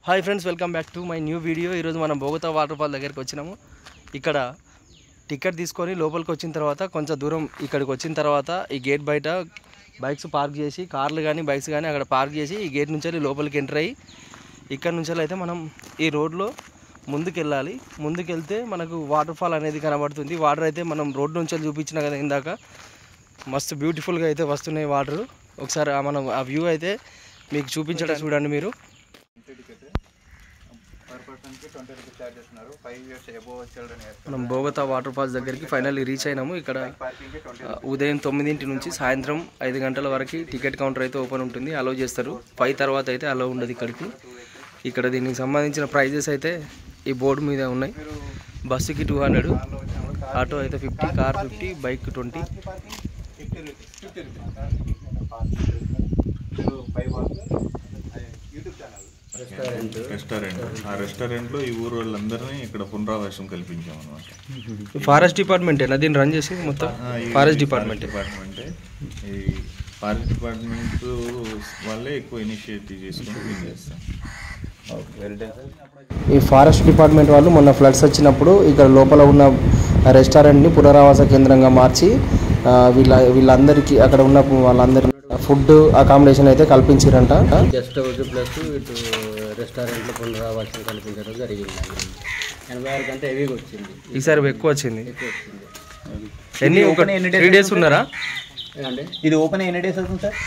Hi friends welcome back to my new video ఈరోజు మనం Bogatha water waterfall దగ్గరికి వచ్చినాము ఇక్కడ టికెట్ తీసుకొని లోపలికి వచ్చిన తర్వాత కొంచెం దూరం ఇక్కడికి వచ్చిన తర్వాత ఈ గేట్ బయట బైక్స్ పార్క్ చేసి కార్లు కానీ బైక్స్ కానీ అక్కడ పార్క్ చేసి ఈ గేట్ నుంచి వెళ్ళి లోపలికి ఎంటర్ అయ్యి ఇక్కడ నుంచి అయితే మనం ఈ రోడ్లో ముందుకు వెళ్ళాలి ముందుకు వెళ్తే మనకు వాటర్ ఫాల్ అనేది కనబడుతుంది వాటర్ అయితే మనం రోడ్ నుంచి వెళ్ళి చూపించిన కదా ఇందాక మస్తు బ్యూటిఫుల్గా అయితే వస్తున్నాయి వాటర్ ఒకసారి ఆ మనం ఆ వ్యూ అయితే మీకు చూపించడం చూడండి మీరు టికెట్ పర్ పర్సన్కి ట్వంటీ రూపీస్ ఛార్జ్ చేస్తున్నారు ఫైవ్ ఇయర్స్ అబోవ్ చిల్డ్రన్ మనం బోగతా వాటర్ ఫాల్స్ దగ్గరికి ఫైనల్లీ రీచ్ అయినాము ఇక్కడ పార్కింగ్కి ట్వంటీ ఆ, ఉదయం తొమ్మిదింటి నుంచి సాయంత్రం ఐదు గంటల వరకు టికెట్ కౌంటర్ అయితే ఓపెన్ ఉంటుంది అలో చేస్తారు ఫైవ్ తర్వాత అయితే అలో ఉండదు ఇక్కడికి ఇక్కడ దీనికి సంబంధించిన ప్రైజెస్ అయితే ఈ బోర్డు మీద ఉన్నాయి బస్సుకి టూ హండ్రెడ్ ఆటో అయితే fifty car fifty bike twenty fifty rupees fifty rupees five YouTube channel restaurant ఆ రెస్టారెంట్ లో ఈ ఊరు వాళ్ళందరినీ ఇక్కడ పునరావాసం కల్పించాం అనమాట ఫారెస్ట్ డిపార్ట్మెంటేనా దీన్ని రన్ చేసి మొత్తం ఫారెస్ట్ డిపార్ట్మెంట్ డిపార్ట్మెంటే ఈ ఫారెస్ట్ డిపార్ట్మెంట్ వాళ్ళే ఎక్కువ ఇనిషియేటివ్ చేసుకుని క్లీన్ చేస్తాం ఈ ఫారెస్ట్ డిపార్ట్మెంట్ వాళ్ళు మొన్న ఫ్లడ్స్ వచ్చినప్పుడు ఇక్కడ లోపల ఉన్న రెస్టారెంట్ని పునరావాస కేంద్రంగా మార్చి ఆ, వీళ్ళ వీళ్ళందరికీ అక్కడ ఉన్న వాళ్ళందరి ఫుడ్ అకామిడేషన్ అయితే కల్పించారంట గెస్ట్ హౌస్ ప్లస్ ఇటు రెస్టారెంట్లో పునరావాసం కల్పించడం జరిగింది ఎనభై ఆరు కంటే హెవీగా వచ్చింది ఈసారి ఎక్కువ వచ్చింది ఎక్కువ వచ్చింది ఎన్ని ఒక త్రీ డేస్ ఉన్నారా ఏమండి ఇది ఓపెన్ ఎన్ని డేస్ అవుతుంది సార్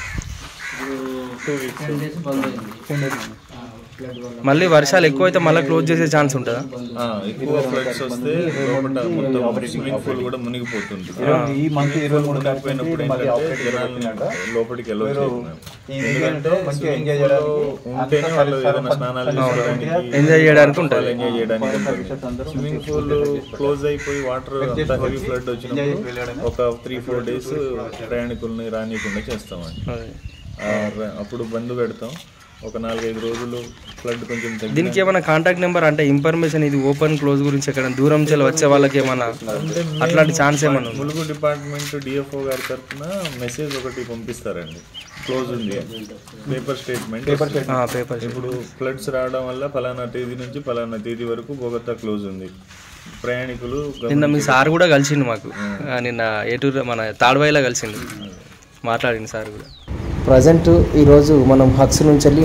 టెన్ డేస్ బంద్ అయింది ఫ్లడ్ వల్ల మళ్ళీ వర్షాలు ఎక్కువ అయితే మళ్ళీ క్లోజ్ చేసే ఛాన్స్ ఉంటుందా ఆ, ఎక్కువ ఫ్లడ్స్ వస్తే లోపల మొత్తం స్విమ్మింగ్ పూల్ కూడా మునిగిపోతుంది ఈ మంత్ ఇరవై మూడు మునిగిపోయినప్పుడు ఏంటంటే జనాలు లోపలికి వెళ్ళొచ్చు ఈ వీకెండ్ మంచిగా ఎంజాయ్ చేయడానికి ఉంటేనే వాళ్ళు ఏదైనా స్నానాలు చేసుకోవడానికి ఎంజాయ్ చేయడానికి ఉంటుంది ఎంజాయ్ చేయడానికి ఉంటుంది. స్విమ్మింగ్ పూల్ క్లోజ్ అయిపోయి వాటర్ అంతా హెవీ ఫ్లడ్ వచ్చినప్పుడు ఒక త్రీ ఫోర్ డేస్ ప్రయాణికుల్ని రానియకుండా చేస్తామండి ఆ, ర- అప్పుడు బంద్ పెడతాం ఒక నాలుగైదు రోజులు ఫ్లడ్ కొంచెం తగ్గి దీనికి ఏమైనా కాంటాక్ట్ నెంబర్ అంటే ఇన్ఫర్మేషన్ ఇది ఓపెన్ క్లోజ్ గురించి ఎక్కడ దూరం నుంచి వచ్చే వాళ్ళకి ఏమైనా అట్లాంటి ఛాన్స్ ఏమైనా ఉందా? ములుగు డిపార్ట్మెంట్ డిఎఫ్ఓ గారి తరఫున మెసేజ్ ఒకటి పంపిస్తారండి క్లోజ్ ఉంది పేపర్ స్టేట్మెంట్ ఆ, పేపర్ ఇప్పుడు ఫ్లడ్స్ రావడం వల్ల ఫలానా తేదీ నుంచి ఫలానా తేదీ వరకు బొగతా క్లోజ్ ఉంది ప్రయాణికులు గమ- నిన్న మీ సార్ కూడా కలిసిండు మాకు ఆ, నిన్న ఏటూరు మన తాడవాయిలో కలిసిండు మాట్లాడింది సార్ కూడా ప్రజెంట్ ఈరోజు మనం హక్స్ నుంచి వెళ్ళి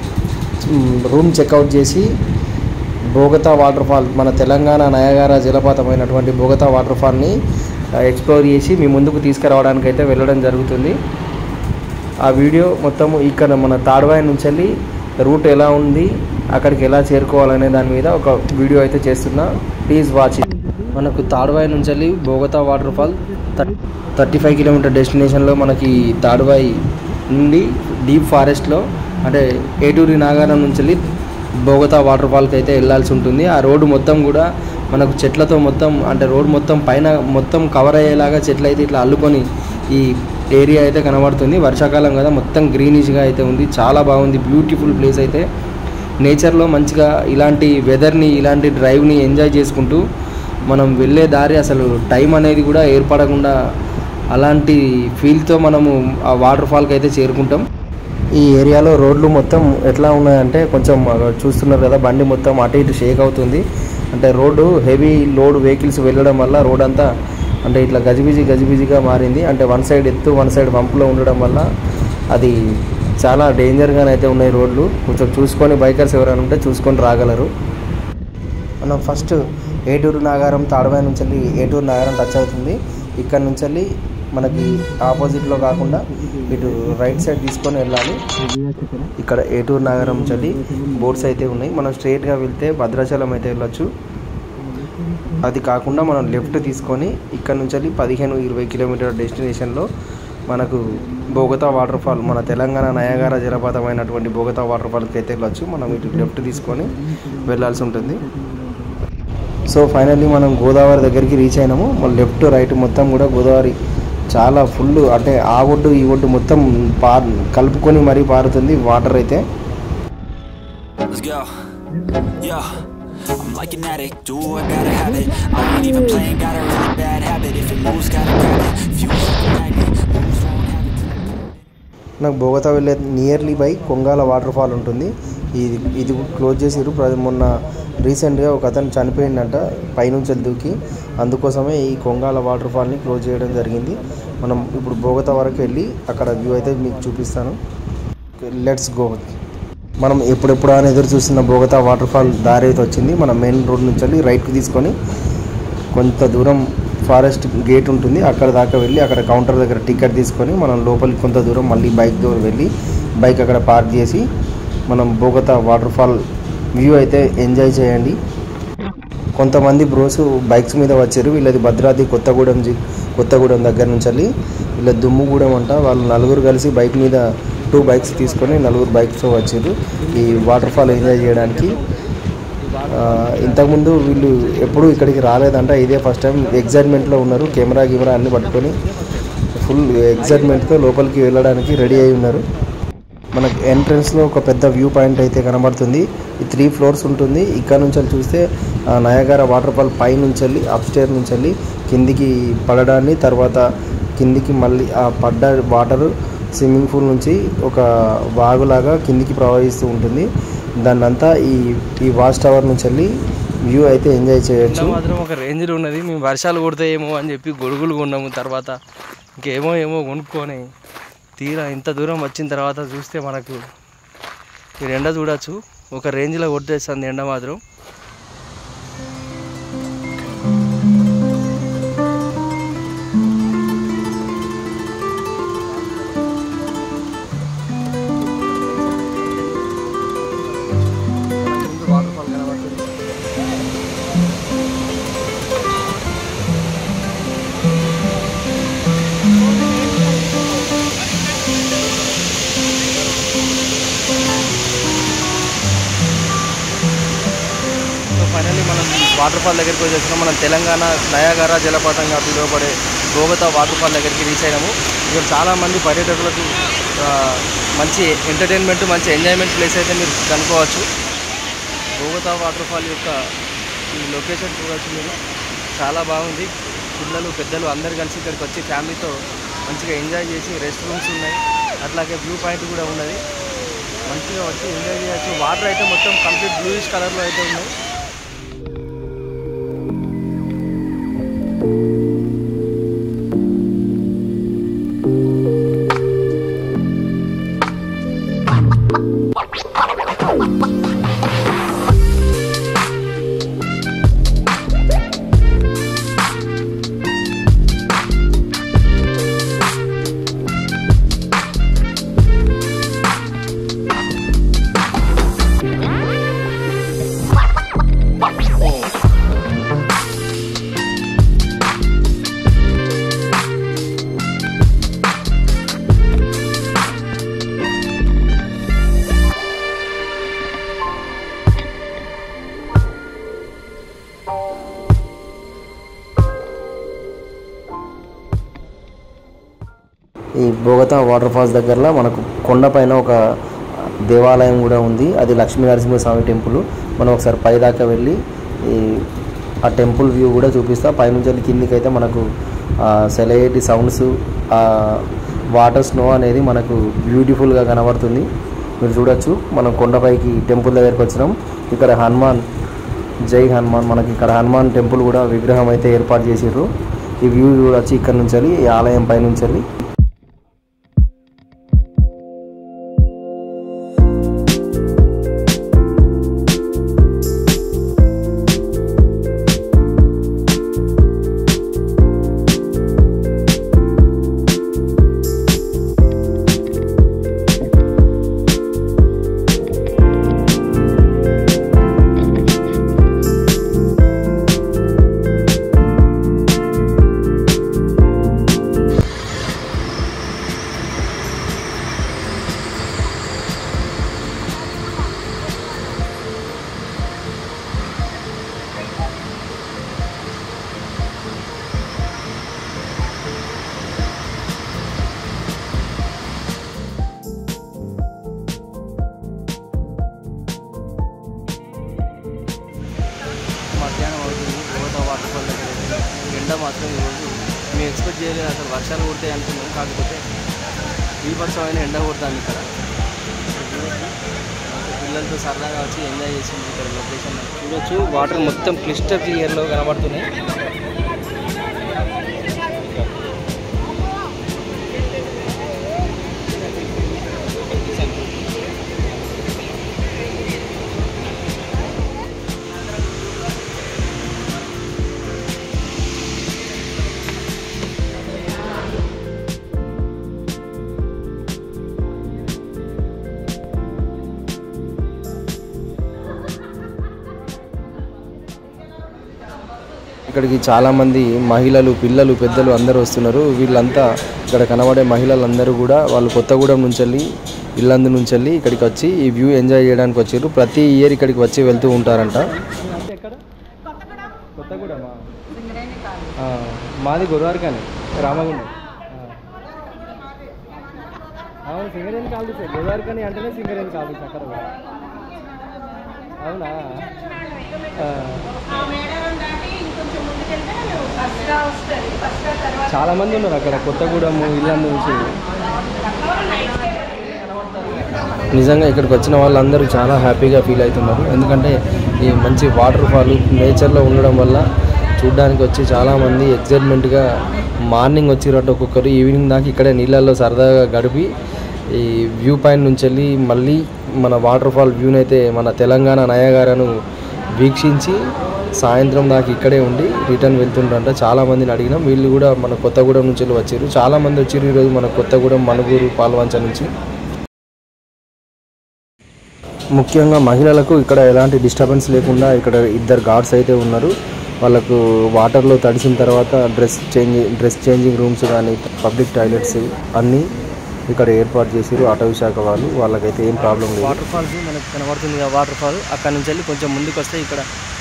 రూమ్ చెక్అవుట్ చేసి బోగతా వాటర్ ఫాల్ మన తెలంగాణ నయగార జలపాతమైనటువంటి బోగతా వాటర్ ఫాల్ని ఎక్స్ప్లోర్ చేసి మీ ముందుకు తీసుకురావడానికి అయితే వెళ్ళడం జరుగుతుంది ఆ వీడియో మొత్తం ఇక్కడ మన తాడవాయి నుంచి వెళ్ళి రూట్ ఎలా ఉంది అక్కడికి ఎలా చేరుకోవాలనే దాని మీద ఒక వీడియో అయితే చేస్తున్నా ప్లీజ్ వాచ్ ఇట్ మనకు తాడవాయి నుంచి వెళ్ళి Bogatha water fall thirty five kilometre డెస్టినేషన్లో మనకి తాడవాయి నుండి డీప్ ఫారెస్ట్లో అంటే ఏటూరి నాగారం నుంచి వెళ్ళి బోగతా వాటర్ ఫాల్కి అయితే వెళ్ళాల్సి ఉంటుంది ఆ రోడ్డు మొత్తం కూడా మనకు చెట్లతో మొత్తం అంటే రోడ్ మొత్తం పైన మొత్తం కవర్ అయ్యేలాగా చెట్లు అయితే ఇట్లా అల్లుకొని ఈ ఏరియా అయితే కనబడుతుంది వర్షాకాలం కదా మొత్తం గ్రీనిష్గా అయితే ఉంది చాలా బాగుంది బ్యూటిఫుల్ ప్లేస్ అయితే నేచర్లో మంచిగా ఇలాంటి వెదర్ని ఇలాంటి డ్రైవ్ని ఎంజాయ్ చేసుకుంటూ మనం వెళ్ళే దారి అసలు టైం అనేది కూడా ఏర్పడకుండా అలాంటి ఫీల్తో మనము ఆ వాటర్ ఫాల్కి అయితే చేరుకుంటాం ఈ ఏరియాలో రోడ్లు మొత్తం ఎట్లా ఉన్నాయంటే కొంచెం అక్కడ చూస్తున్నారు కదా బండి మొత్తం అటు ఇటు షేక్ అవుతుంది అంటే రోడ్డు హెవీ లోడ్ వెహికల్స్ వెళ్ళడం వల్ల రోడ్ అంతా అంటే ఇట్లా గజిబిజి గజిబిజిగా మారింది అంటే వన్ సైడ్ ఎత్తు వన్ సైడ్ వంపులో ఉండడం వల్ల అది చాలా డేంజర్గానైతే ఉన్నాయి రోడ్లు కొంచెం చూసుకొని బైకర్స్ ఎవరైనా ఉంటే చూసుకొని రాగలరు మనం ఫస్ట్ ఏటూరు నాగారం తాడవాయి నుంచి వెళ్ళి ఏటూరు నాగారం టచ్ అవుతుంది ఇక్కడ నుంచి వెళ్ళి మనకి ఆపోజిట్లో కాకుండా ఇటు రైట్ సైడ్ తీసుకొని వెళ్ళాలి ఇక్కడ ఏటూరు నాగారం నుంచి వెళ్ళి బోర్డ్స్ అయితే ఉన్నాయి మనం స్ట్రైట్గా వెళ్తే భద్రాచలం అయితే వెళ్ళొచ్చు అది కాకుండా మనం లెఫ్ట్ తీసుకొని ఇక్కడ నుంచి వెళ్ళి పదిహేను ఇరవై కిలోమీటర్ డెస్టినేషన్లో మనకు బోగతా వాటర్ ఫాల్ మన తెలంగాణ నయగార జలపాతమైనటువంటి బోగతా వాటర్ ఫాల్కి అయితే వెళ్ళొచ్చు మనం ఇటు లెఫ్ట్ తీసుకొని వెళ్ళాల్సి ఉంటుంది సో ఫైనల్లీ మనం గోదావరి దగ్గరికి రీచ్ అయినాము మన లెఫ్ట్ రైట్ మొత్తం కూడా గోదావరి చాలా ఫుల్ అంటే ఆ ఒడ్డు ఈ ఒడ్డు మొత్తం పా కలుపుకొని మరీ పారుతుంది వాటర్ అయితే Let's go. Yeah. I'm like an addict, do I gotta have it. I ain't even playing, got a really bad habit. If it moves, gotta grab it. Fuse like a magnet, moves won't have it. నాకు బోగతా వెళ్ళే nearly by Kongala water fall ఉంటుంది ఇది ఇది close చేసిర్రు ప్ర- మొన్న రీసెంట్గా ఒక అతను చనిపోయిందంట పైనుంచి దూకి అందుకోసమే ఈ కొంగాల వాటర్ ఫాల్ని క్లోజ్ చేయడం జరిగింది మనం ఇప్పుడు బోగత వరకు వెళ్ళి అక్కడ వ్యూ అయితే మీకు చూపిస్తాను లెట్స్ గో మనం ఎప్పుడెప్పుడు అని ఎదురు చూస్తున్న బోగతా వాటర్ ఫాల్ దారి అయితే వచ్చింది మనం మెయిన్ రోడ్ నుంచి వెళ్ళి రైట్కి తీసుకొని కొంత దూరం ఫారెస్ట్ గేట్ ఉంటుంది అక్కడ దాకా వెళ్ళి అక్కడ కౌంటర్ దగ్గర టికెట్ తీసుకొని మనం లోపలికి కొంత దూరం మళ్ళీ బైక్ దూరం వెళ్ళి బైక్ అక్కడ పార్క్ చేసి మనం బోగతా వాటర్ ఫాల్ వ్యూ అయితే ఎంజాయ్ చేయండి కొంతమంది బ్రోస్ బైక్స్ మీద వచ్చారు వీళ్ళది భద్రాద్రి కొత్తగూడెం జి కొత్తగూడెం దగ్గర నుంచి వెళ్ళి వీళ్ళ దుమ్ముగూడెం అంట వాళ్ళు నలుగురు కలిసి బైక్ మీద టూ బైక్స్ తీసుకొని నలుగురు బైక్స్తో వచ్చారు ఈ వాటర్ ఫాల్ ఎంజాయ్ చేయడానికి ఆ, ఇంతకుముందు వీళ్ళు ఎప్పుడూ ఇక్కడికి రాలేదంట ఇదే ఫస్ట్ టైం ఎగ్జైట్మెంట్లో ఉన్నారు కెమెరా గిమెరా అన్ని పట్టుకొని ఫుల్ ఎగ్జైట్మెంట్తో లోపలికి వెళ్ళడానికి రెడీ అయి ఉన్నారు మనకు ఎంట్రన్స్లో ఒక పెద్ద వ్యూ పాయింట్ అయితే కనబడుతుంది ఈ త్రీ ఫ్లోర్స్ ఉంటుంది ఇక్కడ నుంచి వెళ్ళి చూస్తే ఆ నయగార వాటర్ ఫాల్ పై నుంచి వెళ్ళి అప్స్టేర్ నుంచి వెళ్ళి కిందికి పడడాన్ని తర్వాత కిందికి మళ్ళీ ఆ పడ్డ వాటర్ స్విమ్మింగ్ పూల్ నుంచి ఒక వాగులాగా కిందికి ప్రవహిస్తూ ఉంటుంది దాన్నంతా ఈ ఈ వాచ్ టవర్ నుంచి వెళ్ళి వ్యూ అయితే ఎంజాయ్ చేయొచ్చు మాత్రం ఒక రేంజ్లో ఉన్నది మేము వర్షాలు కొడతాయేమో అని చెప్పి గొడుగులు కొన్నాము తర్వాత ఇంకేమో ఏమో కొనుక్కొని తీరా ఇంత దూరం వచ్చిన తర్వాత చూస్తే మనకు మీరు ఎండ చూడొచ్చు ఒక రేంజ్లో కొట్టేస్తుంది ఎండ మాత్రం సో ఫైనల్లీ మనం వాటర్ ఫాల్ దగ్గరికి వచ్చేసినాం మనం తెలంగాణ నయాగార జలపాతంగా పిలువబడే గోగతా వాటర్ ఫాల్ దగ్గరికి రీచ్ అయినాము ఇక్కడ చాలామంది పర్యాటకులకు ఆ, మంచి ఎంటర్టైన్మెంట్ మంచి ఎంజాయ్మెంట్ ప్లేస్ అయితే మీరు కనుక్కోవచ్చు గోగతా వాటర్ ఫాల్ యొక్క ఈ లొకేషన్ చూడవచ్చు మీరు చాలా బాగుంది పిల్లలు పెద్దలు అందరు కలిసి ఇక్కడికి వచ్చి ఫ్యామిలీతో మంచిగా ఎంజాయ్ చేసి రెస్ట్ రూమ్స్ ఉన్నాయి అట్లాగే వ్యూ పాయింట్ కూడా ఉన్నది మంచిగా వచ్చి ఎంజాయ్ చేయొచ్చు వాటర్ అయితే మొత్తం కంప్లీట్ బ్లూయిష్ కలర్లో అయితే ఉన్నాయి ఈ బోగతా వాటర్ ఫాల్స్ దగ్గరలో మనకు కొండపైన ఒక దేవాలయం కూడా ఉంది అది లక్ష్మీ నరసింహస్వామి టెంపుల్ మనం ఒకసారి పై దాకా వెళ్ళి ఈ ఆ టెంపుల్ వ్యూ కూడా చూపిస్తా పైనుంచి వెళ్ళి కిందికి అయితే మనకు సెలయేటి సౌండ్స్ వాటర్ స్నో అనేది మనకు బ్యూటిఫుల్గా కనబడుతుంది మీరు చూడొచ్చు మనం కొండపైకి టెంపుల్ దగ్గరికి వచ్చినాం ఇక్కడ హనుమాన్ జై హనుమాన్ మనకి ఇక్కడ హనుమాన్ టెంపుల్ కూడా విగ్రహం అయితే ఏర్పాటు చేసిర్రు ఈ వ్యూ చూడొచ్చు ఇక్కడ నుంచి వెళ్ళి ఈ ఆలయం పై నుంచి వెళ్ళి మధ్యాహ్నం అవుతుంది గోదా వాటర్ ఫాల్ దగ్గర అయితే. ఎండ మాత్రం ఈరోజు మేము ఎక్స్పెక్ట్ చేయలేదు అసలు వర్షాలు కొడతాయి అనుకున్నాం కాకపోతే బీభత్సమైన ఎండ కొడుతుంది ఇక్కడ పిల్లలు పిల్లలతో సరదాగా వచ్చి ఎంజాయ్ చేసింది ఇక్కడ లొకేషన్ చూడొచ్చు వాటర్ మొత్తం క్లిస్టర్ క్లియర్లో కనబడుతున్నాయి ఇక్కడికి చాలామంది మహిళలు పిల్లలు పెద్దలు అందరూ వస్తున్నారు వీళ్ళంతా ఇక్కడ కనబడే మహిళలందరూ కూడా వాళ్ళు కొత్తగూడెం నుంచి వెళ్ళి ఇల్లందు నుంచి వెళ్ళి ఇక్కడికి వచ్చి ఈ వ్యూ ఎంజాయ్ చేయడానికి వచ్చారు ప్రతి ఇయర్ ఇక్కడికి వచ్చి వెళ్తూ ఉంటారంట ఎక్కడ కొత్తగూడమా ఆ, మాది గురువారికాని రామగుండం ఆ. అవును సింగరేణి కాలనీ సార్ గురువారికాని అంటేనే సింగరేణి కాలనీ అక్కడ కూడా అవునా ఆ. చాలా మంది ఉన్నారు అక్కడ కొత్తగూడెం ఇల్లందు నుంచి నిజంగా ఇక్కడికి వచ్చిన వాళ్ళందరూ చాలా హ్యాపీగా ఫీల్ అవుతున్నారు ఎందుకంటే ఈ మంచి వాటర్ ఫాల్ నేచర్లో ఉండడం వల్ల చూడ్డానికి వచ్చి చాలామంది ఎగ్జైట్మెంట్గా మార్నింగ్ వచ్చినట్టు ఒక్కొక్కరు ఈవినింగ్ దాకా ఇక్కడే నీళ్ళల్లో సరదాగా గడిపి ఈ వ్యూ పాయింట్ నుంచి వెళ్ళి మళ్ళీ మన వాటర్ ఫాల్ వ్యూని అయితే మన తెలంగాణ నయగారను వీక్షించి సాయంత్రం దాకా ఇక్కడే ఉండి రిటర్న్ వెళ్తుంటారంట చాలా మందిని అడిగినాం వీళ్ళు కూడా మన కొత్తగూడెం నుంచి వెళ్ళి వచ్చారు చాలా మంది వచ్చారు ఈరోజు మన కొత్తగూడెం మనుగూరు పాల్వంచ నుంచి ముఖ్యంగా మహిళలకు ఇక్కడ ఎలాంటి డిస్టర్బెన్స్ లేకుండా ఇక్కడ ఇద్దరు గార్డ్స్ అయితే ఉన్నారు వాళ్ళకు వాటర్లో తడిసిన తర్వాత dress change dress changing rooms కానీ పబ్లిక్ టాయిలెట్స్ అన్నీ ఇక్కడ ఏర్పాటు చేసారు అటవీ శాఖ వాళ్ళు వాళ్ళకైతే ఏం ప్రాబ్లం లేదు వాటర్ ఫాల్స్ మనకు కనబడుతుంది కదా వాటర్ ఫాల్ అక్కడ నుంచి వెళ్ళి కొంచెం ముందుకు వస్తే ఇక్కడ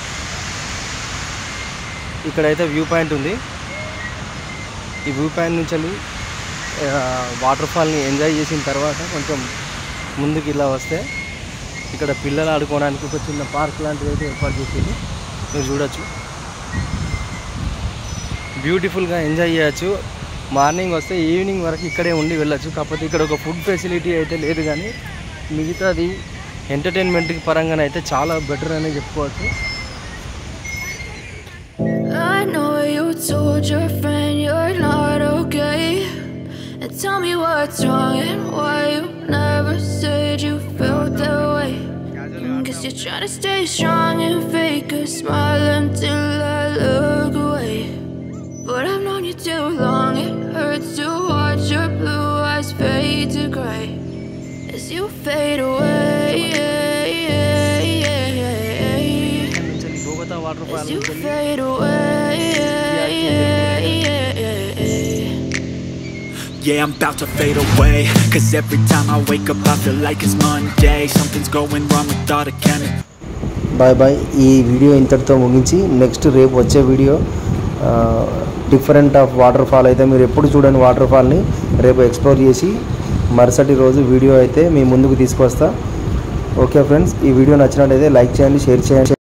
ఇక్కడైతే వ్యూ పాయింట్ ఉంది ఈ వ్యూ పాయింట్ నుంచి వెళ్ళి వాటర్ ఫాల్ని ఎంజాయ్ చేసిన తర్వాత కొంచెం ముందుకు ఇలా వస్తే ఇక్కడ పిల్లలు ఆడుకోవడానికి ఒక చిన్న పార్క్ లాంటిది అయితే ఏర్పాటు చేసింది మీరు చూడొచ్చు బ్యూటిఫుల్గా ఎంజాయ్ చేయొచ్చు మార్నింగ్ వస్తే ఈవినింగ్ వరకు ఇక్కడే ఉండి వెళ్ళొచ్చు కాకపోతే ఇక్కడ ఒక ఫుడ్ ఫెసిలిటీ అయితే లేదు కానీ మిగతాది ఎంటర్టైన్మెంట్ పరంగానే అయితే చాలా బెటర్ అనే చెప్పుకోవచ్చు I know you told your friend you're not okay. And tell me what's wrong and why you never said you felt that way. Guess you're trying to stay strong and fake a smile until I look away. But I've known you too long, it hurts to watch your blue eyes fade to gray as you fade away. ఇక్కడ నుంచి వెళ్ళి Bogatha water As fall you నుంచి వెళ్ళి fade away. Yeah, I'm about to fade away Cause every time I wake up I feel like it's Monday Something's going wrong with all the chemicals bye bye ఈ video ఇంతటితో ముగించి next రేపు వచ్చే video different of waterfall అయితే మీరు ఎప్పుడు చూడని water ఫాల్ని రేపు ఎక్స్ప్లోర్ చేసి మరుసటి రోజు వీడియో అయితే మీ ముందుకు తీసుకొస్తా ఓకే ఫ్రెండ్స్ ఈ వీడియో నచ్చినట్టయితే లైక్ చేయండి షేర్ చేయండి